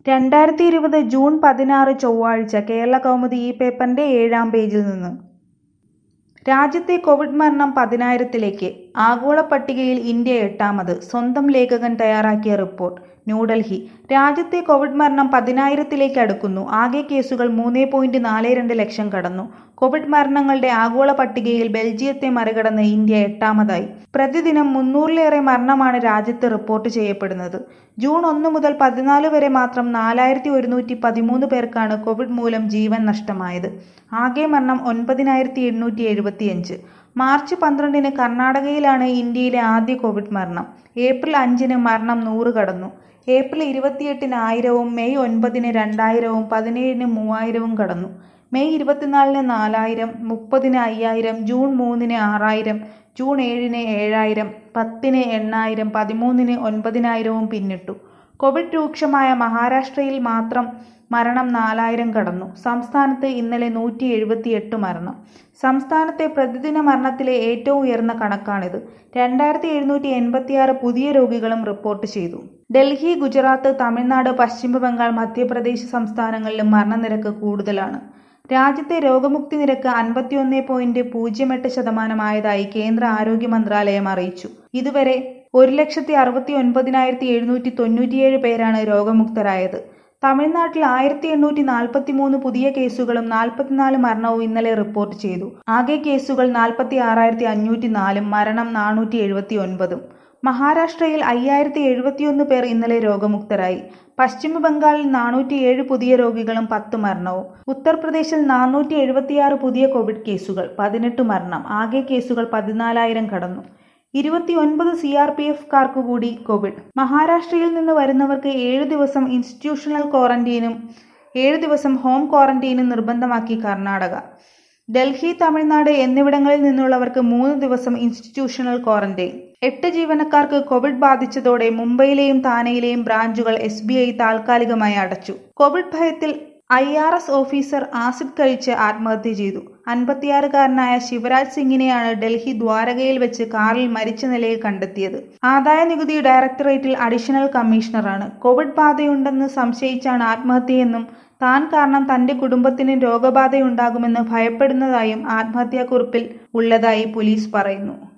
രണ്ടായിരത്തി ഇരുപത് ജൂൺ പതിനാറ് ചൊവ്വാഴ്ച കേരളകൗമുദി ഈ പേപ്പറിന്റെ ഏഴാം പേജിൽ നിന്ന് രാജ്യത്തെ കോവിഡ് മരണം പതിനായിരത്തിലേക്ക് ആഗോള പട്ടികയിൽ ഇന്ത്യ എട്ടാമത് സ്വന്തം ലേഖകൻ തയ്യാറാക്കിയ റിപ്പോർട്ട് ന്യൂഡൽഹി രാജ്യത്തെ കോവിഡ് മരണം പതിനായിരത്തിലേക്ക് അടുക്കുന്നു ആകെ കേസുകൾ മൂന്ന് പോയിന്റ് നാല് രണ്ട് ലക്ഷം കടന്നു കോവിഡ് മരണങ്ങളുടെ ആഗോള പട്ടികയിൽ ബെൽജിയത്തെ മറികടന്ന് ഇന്ത്യ എട്ടാമതായി പ്രതിദിനം മുന്നൂറിലേറെ മരണമാണ് രാജ്യത്ത് റിപ്പോർട്ട് ചെയ്യപ്പെടുന്നത് ജൂൺ ഒന്ന് മുതൽ പതിനാല് വരെ മാത്രം നാലായിരത്തി ഒരുന്നൂറ്റി പതിമൂന്ന് പേർക്കാണ് കോവിഡ് മൂലം ജീവൻ നഷ്ടമായത് ആകെ മരണം ഒൻപതിനായിരത്തി എണ്ണൂറ്റി എഴുപത്തിയഞ്ച് മാർച്ച് പന്ത്രണ്ടിന് കർണാടകയിലാണ് ഇന്ത്യയിലെ ആദ്യ കോവിഡ് മരണം ഏപ്രിൽ അഞ്ചിന് മരണം നൂറ് കടന്നു ഏപ്രിൽ ഇരുപത്തിയെട്ടിന് ആയിരവും മെയ് ഒൻപതിന് രണ്ടായിരവും പതിനേഴിന് മൂവായിരവും കടന്നു മെയ് ഇരുപത്തിനാലിന് നാലായിരം മുപ്പതിന് അയ്യായിരം ജൂൺ മൂന്നിന് ആറായിരം ജൂൺ ഏഴിന് ഏഴായിരം പത്തിന് എണ്ണായിരം പതിമൂന്നിന് ഒൻപതിനായിരവും പിന്നിട്ടു കോവിഡ് രൂക്ഷമായ മഹാരാഷ്ട്രയിൽ മാത്രം മരണം നാലായിരം കടന്നു സംസ്ഥാനത്ത് ഇന്നലെ നൂറ്റി എഴുപത്തിയെട്ട് മരണം സംസ്ഥാനത്തെ പ്രതിദിന മരണത്തിലെ ഏറ്റവും ഉയർന്ന കണക്കാണിത് രണ്ടായിരത്തി എഴുന്നൂറ്റി എൺപത്തിയാറ് പുതിയ രോഗികളും റിപ്പോർട്ട് ചെയ്തു ഡൽഹി ഗുജറാത്ത് തമിഴ്നാട് പശ്ചിമ ബംഗാൾ മധ്യപ്രദേശ് സംസ്ഥാനങ്ങളിലും മരണനിരക്ക് കൂടുതലാണ് രാജ്യത്തെ രോഗമുക്തി നിരക്ക് അൻപത്തിയൊന്ന് പോയിന്റ് പൂജ്യം എട്ട് ശതമാനമായതായി കേന്ദ്ര ആരോഗ്യ മന്ത്രാലയം അറിയിച്ചു ഇതുവരെ ഒരു ലക്ഷത്തി അറുപത്തി ഒൻപതിനായിരത്തി എഴുന്നൂറ്റി തൊണ്ണൂറ്റിയേഴ് പേരാണ് രോഗമുക്തരായത് തമിഴ്നാട്ടിൽ ആയിരത്തി എണ്ണൂറ്റി നാൽപ്പത്തി മൂന്ന് പുതിയ കേസുകളും നാൽപ്പത്തിനാല് മരണവും ഇന്നലെ റിപ്പോർട്ട് ചെയ്തു ആകെ കേസുകൾ നാൽപ്പത്തി ആറായിരത്തി അഞ്ഞൂറ്റി നാലും മരണം നാനൂറ്റി എഴുപത്തി ഒൻപതും മഹാരാഷ്ട്രയിൽ അയ്യായിരത്തി എഴുപത്തിയൊന്ന് പേർ ഇന്നലെ രോഗമുക്തരായി പശ്ചിമ ബംഗാളിൽ നാനൂറ്റിയേഴ് പുതിയ രോഗികളും പത്ത് മരണവും ഉത്തർപ്രദേശിൽ നാനൂറ്റി എഴുപത്തിയാറ് പുതിയ കോവിഡ് കേസുകൾ പതിനെട്ട് മരണം ആകെ കേസുകൾ പതിനാലായിരം കടന്നു ഇരുപത്തിയൊൻപത് സി ആർ പി എഫുകാർക്ക് കൂടി കോവിഡ് മഹാരാഷ്ട്രയിൽ നിന്ന് വരുന്നവർക്ക് ഏഴ് ദിവസം ഇൻസ്റ്റിറ്റ്യൂഷണൽ ക്വാറന്റീനും ഏഴ് ദിവസം ഹോം ക്വാറന്റീനും നിർബന്ധമാക്കി കർണാടക ഡൽഹി തമിഴ്നാട് എന്നിവിടങ്ങളിൽ നിന്നുള്ളവർക്ക് മൂന്ന് ദിവസം ഇൻസ്റ്റിറ്റ്യൂഷണൽ ക്വാറന്റൈൻ എട്ട് ജീവനക്കാർക്ക് കോവിഡ് ബാധിച്ചതോടെ മുംബൈയിലെയും താനെയിലെയും ബ്രാഞ്ചുകൾ എസ് ബി ഐ താൽക്കാലികമായി അടച്ചു കോവിഡ് ഭയത്തിൽ I R S officer acid കഴിച്ച് ആത്മഹത്യ ചെയ്തു അൻപത്തിയാറുകാരനായ ശിവരാജ് സിംഗിനെയാണ് ഡൽഹി ദ്വാരകയിൽ വെച്ച് കാറിൽ മരിച്ച നിലയിൽ കണ്ടെത്തിയത് ആദായ നികുതി ഡയറക്ടറേറ്റിൽ അഡീഷണൽ കമ്മീഷണറാണ് കോവിഡ് ബാധയുണ്ടെന്ന് സംശയിച്ചാണ് ആത്മഹത്യയെന്നും താൻ കാരണം തന്റെ കുടുംബത്തിന് രോഗബാധയുണ്ടാകുമെന്ന് ഭയപ്പെടുന്നതായും ആത്മഹത്യാക്കുറിപ്പിൽ ഉള്ളതായി പോലീസ് പറയുന്നു